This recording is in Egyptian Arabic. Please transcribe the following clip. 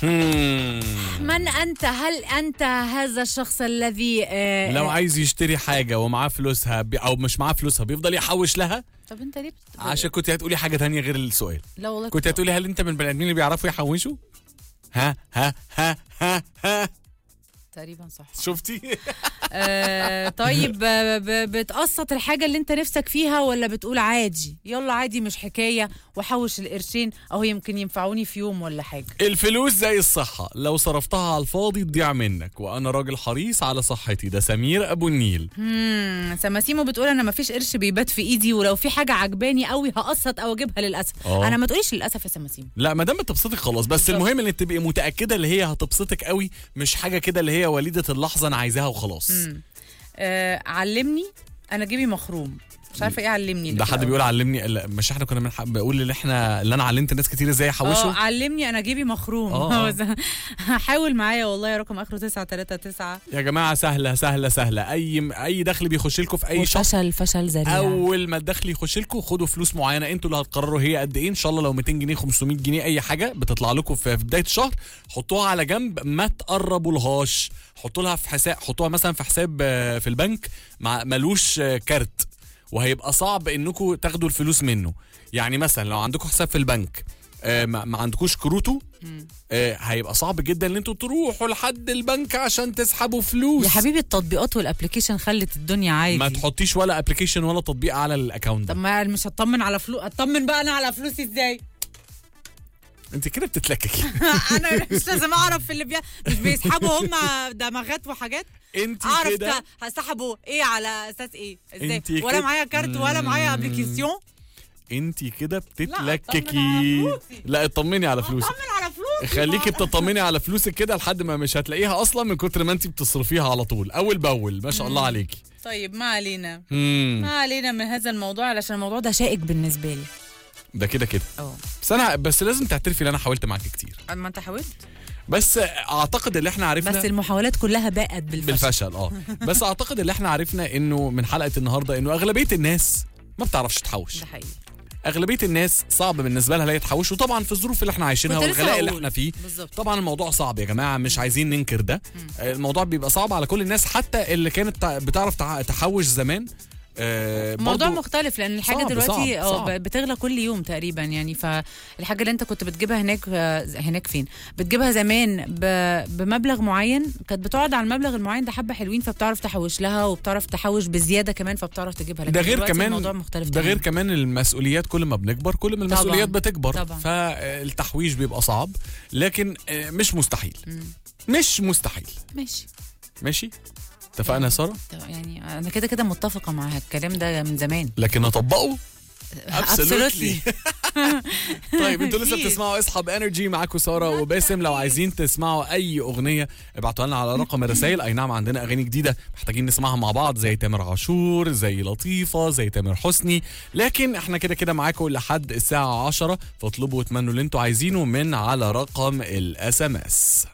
هم. من انت هل انت هذا الشخص الذي آه لو آه، عايز يشتري حاجة ومعاه فلوسها بي- أو مش معاه فلوسها بيفضل يحوش لها طب انت ليه بت... عشان كنت هتقولي حاجة تانية غير السؤال لا والله كنت هتقولي هل أنت من البني آدمين اللي بيعرفوا يحوشوا؟ ها ها ها ها ها تقريبا صح شفتي؟ آه طيب آه، ب- بتقسط الحاجة اللي انت نفسك فيها ولا بتقول عادي يلا عادي مش حكاية وحوش القرشين او يمكن ينفعوني في يوم ولا حاجة الفلوس زي الصحة لو صرفتها على الفاضي تضيع منك وأنا راجل حريص على صحتي ده سمير أبو النيل امم سماسيمو بتقول انا ما فيش قرش بيبات في ايدي ولو في حاجة عجباني قوي هقسط او اجيبها للاسف آه. انا ما تقوليش للاسف يا سماسيمو لا ما دام بتبسطك خلاص بس بالظبط. المهم انك تبقي متاكده اللي هي هتبسطك قوي مش حاجه كده اللي هي وليده اللحظه انا عايزاها وخلاص آه علمني انا جيبي مخروم مش عارفه ايه علمني ده حد بيقول علمني لا، مش احنا كنا بنح- بنقول اللي احنا اللي انا علمت ناس كتير ازاي اه يحوشوا علمني انا جيبي مخروم آه، آه. بس حاول معايا والله يا رقم اخره 939 يا جماعه سهله سهله سهله اي اي دخل بيخش لكم في اي شهر وفشل فشل ذريع اول ما الدخل يخش لكم خدوا فلوس معينه انتوا اللي هتقرروا هي قد ايه ان شاء الله لو 200 جنيه 500 جنيه اي حاجه بتطلع لكم في في بدايه الشهر حطوها على جنب ما تقربوا لهاش حطوا لها في حساب حطوها مثلا في حساب آه، في البنك مع ملوش آه، كارت وهيبقى صعب انكم تاخدوا الفلوس منه يعني مثلا لو عندكم حساب في البنك آه، ما ما عندكوش كروته آه، هيبقى صعب جدا ان انتوا تروحوا لحد البنك عشان تسحبوا فلوس يا حبيبي التطبيقات والابلكيشن خلت الدنيا عادي ما تحطيش ولا ابلكيشن ولا تطبيق على الاكونت طب ما مش هطمن على فلوس اطمن بقى انا على فلوسي ازاي انت كده بتتلككي انا مش لازم اعرف في اللي بي... مش بيسحبوا هم دمغات وحاجات انت اعرف كده ت- هسحبوا ايه على اساس ايه ازاي انتي ولا كده- معايا كارت ولا معايا مم. ابلكيشن انت كده اطمن بتتلككي على فلوسي. لا اطمني على فلوسك اطمن على فلوسي خليكي ما- بتطمني على فلوسك كده لحد ما مش هتلاقيها اصلا من كتر ما انت بتصرفيها على طول اول باول ما شاء الله عليكي طيب ما علينا امم ما علينا من هذا الموضوع علشان الموضوع ده شائك بالنسبه لي ده كده كده اه بس انا بس لازم تعترفي ان انا حاولت معاكي كتير اما انت حاولت بس اعتقد اللي احنا عرفنا بس المحاولات كلها باءت بالفشل, بالفشل اه بس اعتقد اللي احنا عرفنا انه من حلقه النهارده انه اغلبيه الناس ما بتعرفش تحوش ده حقيقي اغلبيه الناس صعب بالنسبه لها لا يتحوشوا طبعا في الظروف اللي احنا عايشينها كنت لسه والغلاء اللي هقول. احنا فيه بالظبط طبعا الموضوع صعب يا جماعه مش عايزين ننكر ده آه، الموضوع بيبقى صعب على كل الناس حتى اللي كانت تع- بتعرف تع- تحوش زمان آه، الموضوع برضو مختلف لان الحاجه صعب، دلوقتي صعب، اه صعب. ب- بتغلى كل يوم تقريبا يعني فالحاجه اللي انت كنت بتجيبها هناك آه، هناك فين بتجيبها زمان ب- بمبلغ معين كانت بتقعد على المبلغ المعين ده حبه حلوين فبتعرف تحوش لها وبتعرف تحوش بزياده كمان فبتعرف تجيبها لكن ده غير دلوقتي كمان الموضوع مختلف ده غير تماماً. كمان المسؤوليات كل ما بنكبر كل ما المسؤوليات طبعاً، بتكبر طبعاً. فالتحويش بيبقى صعب لكن آه، مش مستحيل مش مستحيل ماشي ماشي اتفقنا يا ساره طب يعني انا كده كده متفقه مع الكلام ده من زمان لكن نطبقه Absolutely. طيب انتوا لسه أكيد. بتسمعوا اصحاب انرجي معاكم ساره وباسم لو عايزين تسمعوا اي اغنيه ابعتوها لنا على رقم الرسائل اي نعم عندنا اغاني جديده محتاجين نسمعها مع بعض زي تامر عاشور زي لطيفه زي تامر حسني لكن احنا كده كده معاكم لحد الساعه 10 فاطلبوا واتمنوا اللي انتوا عايزينه من على رقم الاس ام اس